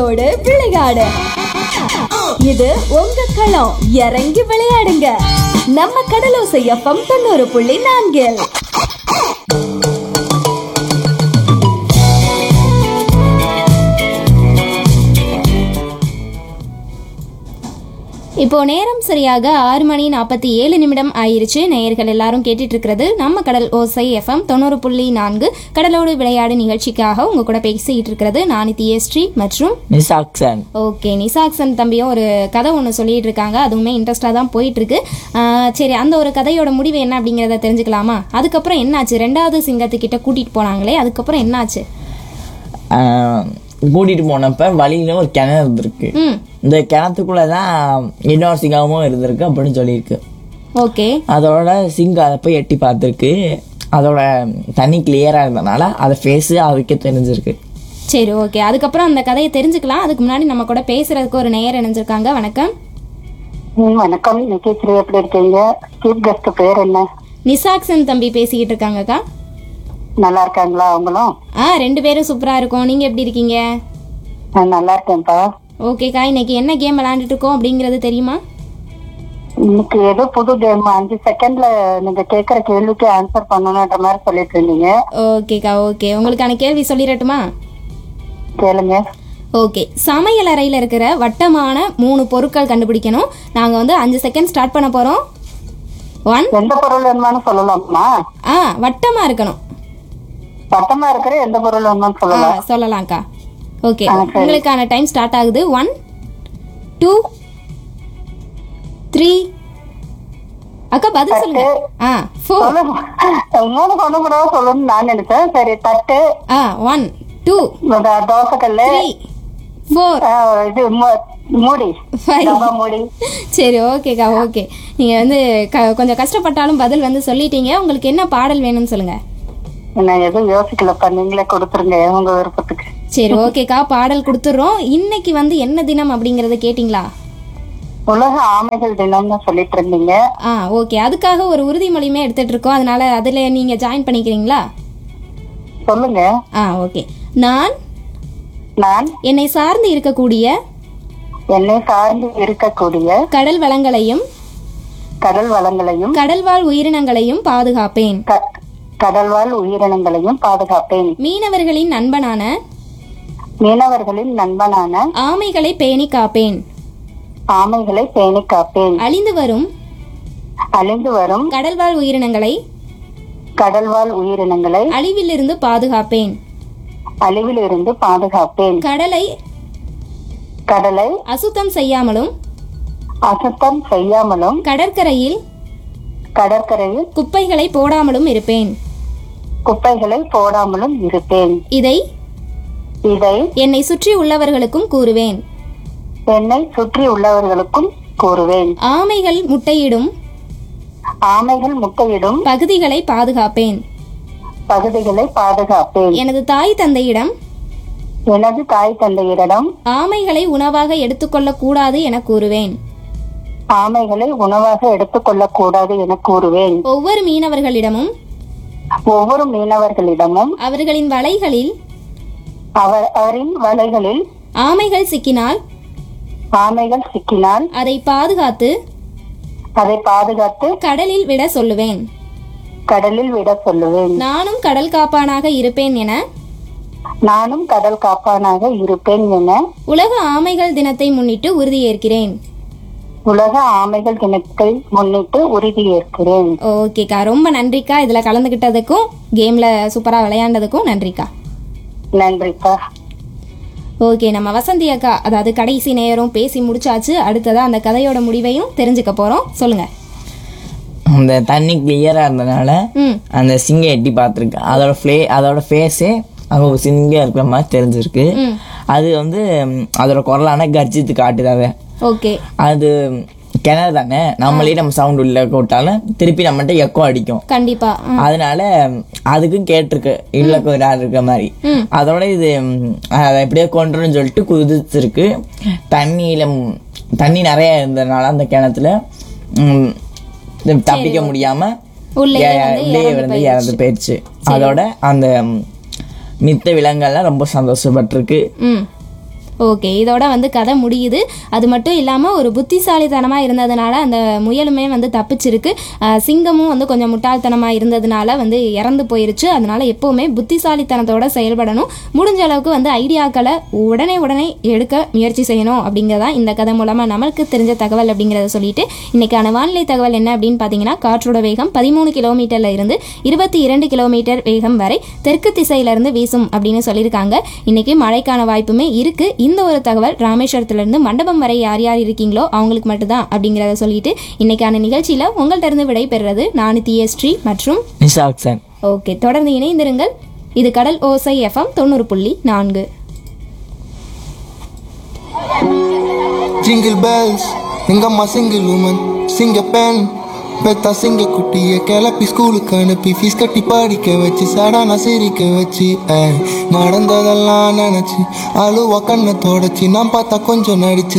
கடலோடு விளையாடு இது உங்க களம் இறங்கி விளையாடுங்க நம்ம கடலோசை எஃப்எம் தொண்ணூறு புள்ளி நான்கில் இப்போ நேரம் சரியாக ஆறு மணி நாற்பத்தி ஏழு நிமிடம் ஆயிருச்சு நேயர்கள் எல்லாரும் கேட்டுட்டு இருக்கிறது நம்ம கடல் ஓசை எஃப்எம் தொண்ணூறு புள்ளி நான்கு கடலோடு விளையாடு நிகழ்ச்சிக்காக உங்க கூட பேசிக்கிட்டு இருக்கிறது நான் தியஸ்ரீ மற்றும் நிசாக்சன் ஓகே நிசாக்சன் தம்பியும் ஒரு கதை ஒன்று சொல்லிட்டு இருக்காங்க அதுவுமே இன்ட்ரெஸ்டாக தான் போயிட்டு இருக்கு ஆஹ் சரி அந்த ஒரு கதையோட முடிவு என்ன அப்படிங்கிறத தெரிஞ்சுக்கலாமா அதுக்கப்புறம் என்னாச்சு ரெண்டாவது சிங்கத்துக்கிட்ட கூட்டிட்டு போனாங்களே அதுக்கப்புறம் என்னாச்சு கூட்டிட்டு போனப்ப வழியில ஒரு கிணறு இருந்திருக்கு ம் இந்த கிணத்துக்குள்ள தான் இன்னொரு சிங்கமும் இருந்திருக்கு அப்படின்னு சொல்லியிருக்கு ஓகே அதோட சிங்கம் அதை போய் எட்டி பார்த்துருக்கு அதோட தண்ணி கிளியரா இருந்தனால அதை ஃபேஸு அதுக்கே தெரிஞ்சிருக்கு சரி ஓகே அதுக்கப்புறம் அந்த கதையை தெரிஞ்சுக்கலாம் அதுக்கு முன்னாடி நம்ம கூட பேசுறதுக்கு ஒரு நேயர் இணைஞ்சிருக்காங்க வணக்கம் ம், வணக்கம் நிகேஸ்வரி எப்படி இருக்கீங்க சீஃப் கெஸ்ட் பேர் என்ன நிசாக்சன் தம்பி பேசிக்கிட்டு இருக்காங்கக்கா நல்லா இருக்காங்களா அவங்களும் ஆ ரெண்டு பேரும் சூப்பரா இருக்கோம் நீங்க எப்படி இருக்கீங்க நான் நல்லா இருக்கேன்ப்பா ஓகேக்கா இன்னைக்கு என்ன கேம் விளையாண்டுட்டு இருக்கோம் அப்படிங்கிறது தெரியுமா இன்னைக்கு ஏதோ புது கேம் அஞ்சு செகண்ட்ல நீங்க கேக்குற கேள்விக்கு ஆன்சர் பண்ணணும்ன்ற மாதிரி சொல்லிட்டு இருந்தீங்க ஓகேக்கா ஓகே உங்களுக்கான கேள்வி சொல்லிடட்டுமா கேளுங்க ஓகே சமையல் அறையில் இருக்கிற வட்டமான மூணு பொருட்கள் கண்டுபிடிக்கணும் நாங்கள் வந்து அஞ்சு செகண்ட் ஸ்டார்ட் பண்ண போகிறோம் ஒன் எந்த பொருள் வேணுமானு சொல்லலாமா ஆ வட்டமாக இருக்கணும் பட்டமா இருக்கிற எந்த பொருள் வேணுமானு ஆ சொல்லலாம் சொல்லலாம்க்கா ஓகே ஆ, சரி. உங்களுக்கான டைம் ஸ்டார்ட் ஆகுது ஒன் டூ த்ரீ அக்கா பதில் சொல்லுங்க ஆ ஃபோர் சொல்லுங்க மூணு கொண்டு கூட சொல்லணும்னு நான் நினைச்சேன் சரி தட்டு ஆ ஒன் டூ இந்த தோசைக்கல்லு த்ரீ ஃபோர் ஆ, இது மூ- மூடி Five. டப்பா மூடி சரி ஓகேக்கா ஓகே நீங்கள் வந்து க கொஞ்சம் கஷ்டப்பட்டாலும் பதில் வந்து சொல்லிட்டீங்க உங்களுக்கு என்ன பாடல் வேணும்னு சொல்லுங்க நான் எதுவும் யோசிக்கலப்பா நீங்களே கொடுத்துருங்க உங்க விருப்பத்துக்கு சரி ஓகேக்கா பாடல் கொடுத்துட்றோம் இன்னைக்கு வந்து என்ன தினம் அப்படிங்கறத கேட்டிங்களா உலக ஆமைகள் தினம்னு சொல்லிட்டு இருந்தீங்க ஆ ஓகே அதுக்காக ஒரு உறுதிமொழியுமே எடுத்துட்டு இருக்கோம் அதனால அதில் நீங்கள் ஜாயின் பண்ணிக்கிறீங்களா சொல்லுங்க ஆ ஓகே நான் நான் என்னை சார்ந்து இருக்கக்கூடிய என்னை சார்ந்து இருக்கக்கூடிய கடல் வளங்களையும் கடல் வளங்களையும் கடல்வாழ் உயிரினங்களையும் பாதுகாப்பேன் க- கடல்வாழ் உயிரினங்களையும் பாதுகாப்பேன் மீனவர்களின் நண்பனான மீனவர்களின் நண்பனான ஆமைகளை பேணி காப்பேன் ஆமைகளை பேணி காப்பேன் அழிந்து வரும் அழிந்து வரும் கடல்வாழ் உயிரினங்களை கடல்வாழ் உயிரினங்களை அழிவிலிருந்து பாதுகாப்பேன் அழிவில் இருந்து பாதுகாப்பேன் கடலை கடலை அசுத்தம் செய்யாமலும் அசுத்தம் செய்யாமலும் கடற்கரையில் கடற்கரையில் குப்பைகளை போடாமலும் இருப்பேன் குப்பைகளை போடாமலும் இருப்பேன் இதை இதை என்னை சுற்றி உள்ளவர்களுக்கும் கூறுவேன் என்னை சுற்றி உள்ளவர்களுக்கும் கூறுவேன் ஆமைகள் முட்டையிடும் ஆமைகள் முட்டையிடும் பகுதிகளை பாதுகாப்பேன் பகுதிகளை பாதுகாப்பேன் எனது தாய் தந்தையிடம் எனது தாய் தந்தையரிடம் ஆமைகளை உணவாக எடுத்துக்கொள்ளக் கூடாது என கூறுவேன் ஆமைகளை உணவாக எடுத்துக்கொள்ளக் கூடாது என கூறுவேன் ஒவ்வொரு மீனவர்களிடமும் ஒவ்வொரு மீனவர்களிடமும் அவர்களின் வலைகளில் அவர் அவரின் வலைகளில் ஆமைகள் சிக்கினால் ஆமைகள் சிக்கினால் அதை பாதுகாத்து அதை பாதுகாத்து கடலில் விட சொல்லுவேன் கடலில் விட சொல்லுவேன் நானும் கடல் காப்பானாக இருப்பேன் என நானும் கடல் காப்பானாக இருப்பேன் என உலக ஆமைகள் தினத்தை முன்னிட்டு உறுதியேற்கிறேன் உலக ஆமைகள் தினத்தை முன்னிட்டு உறுதியேற்கிறேன் ஓகேக்கா ரொம்ப நன்றிக்கா இதில் கலந்துக்கிட்டதுக்கும் கேமில் சூப்பராக விளையாண்டதுக்கும் நன்றிக்கா நன்றிப்பா ஓகே நம்ம வசந்தி அக்கா அதாவது கடைசி நேரம் பேசி முடிச்சாச்சு அடுத்ததா அந்த கதையோட முடிவையும் தெரிஞ்சுக்க போறோம் சொல்லுங்க அந்த தண்ணி கிளியரா இருந்தனால ம் அந்த சிங்கம் எட்டி பார்த்துருக்கு அதோட ஃப்ளே அதோட ஃபேஸே அங்கே ஒரு சிங்கம் இருக்கிற மாதிரி தெரிஞ்சிருக்கு ம் அது வந்து ம், அதோட குரலான கர்ஜித்து காட்டுது அதை ஓகே அது கிணறு தானே நம்மளே நம்ம சவுண்ட் உள்ள போட்டாலும் திருப்பி நம்மகிட்ட எக்கோ அடிக்கும் கண்டிப்பா ம், அதனால ம், அதுக்கும் கேட்டிருக்கு இல்ல கொஞ்ச நேரம் இருக்க மாதிரி ம். அதோட இது ம், அதை எப்படியோ கொண்டுன்னு சொல்லிட்டு குதிச்சிருக்கு தண்ணியில ம், தண்ணி நிறைய இருந்ததுனால அந்த கிணத்துல ம், இது தப்பிக்க முடியாம உள்ளேயே ஏ- வந்து உள்ளேயே இறந்து வந்து போயிடுச்சு. இறந்து போயிடுச்சு அதோட அந்த ம், மித்த விலங்கெல்லாம் ரொம்ப சந்தோஷப்பட்டிருக்கு ம் ஓகே இதோட வந்து கதை முடியுது அது மட்டும் இல்லாமல் ஒரு புத்திசாலித்தனமாக இருந்ததுனால அந்த முயலுமே வந்து தப்பிச்சிருக்கு அஹ் சிங்கமும் வந்து கொஞ்சம் முட்டாள்தனமாக இருந்ததுனால வந்து இறந்து போயிருச்சு அதனால எப்போவுமே புத்திசாலித்தனத்தோட செயல்படணும் முடிஞ்ச அளவுக்கு வந்து ஐடியாக்களை உடனே உடனே எடுக்க முயற்சி செய்யணும் அப்படிங்கிறதான் இந்த கதை மூலமாக நம்மளுக்கு தெரிஞ்ச தகவல் அப்படிங்கிறத சொல்லிட்டு இன்னைக்கான வானிலை தகவல் என்ன அப்படின்னு பார்த்தீங்கன்னா காற்றோட வேகம் பதிமூணு கிலோமீட்டர்ல இருந்து இருபத்தி இரண்டு கிலோமீட்டர் வேகம் வரை தெற்கு திசையிலிருந்து வீசும் அப்படின்னு சொல்லியிருக்காங்க இன்னைக்கு மழைக்கான வாய்ப்புமே இருக்கு இந்த ஒரு தகவல் ராமேஸ்வரத்துல இருந்து மண்டபம் வரை யார் யார் இருக்கீங்களோ அவங்களுக்கு மட்டும்தான் அப்படிங்கிறத சொல்லிட்டு இன்னைக்கான நிகழ்ச்சியில உங்கள்ட்ட இருந்து விடை பெறுறது நானு தியஸ்ரீ மற்றும் நிஷாக்சன் ஓகே தொடர்ந்து இணைந்திருங்கள் இது கடல் ஓசை எஃப்எம் தொண்ணூறு புள்ளி நான்கு ஜிங்கிள் பெல்ஸ் எங்க அம்மா சிங்கிள் உமன் சிங்க பெண் பெத்தா சிங்க குட்டிய கிளப்பி ஸ்கூலுக்கு அனுப்பி ஃபீஸ் கட்டி படிக்க வச்சு சடான சிரிக்க வச்சு ஏய், நடந்ததெல்லாம் நினைச்சு அழுவா கண்ணை தொடச்சி நான் பார்த்தா கொஞ்சம் நடிச்சு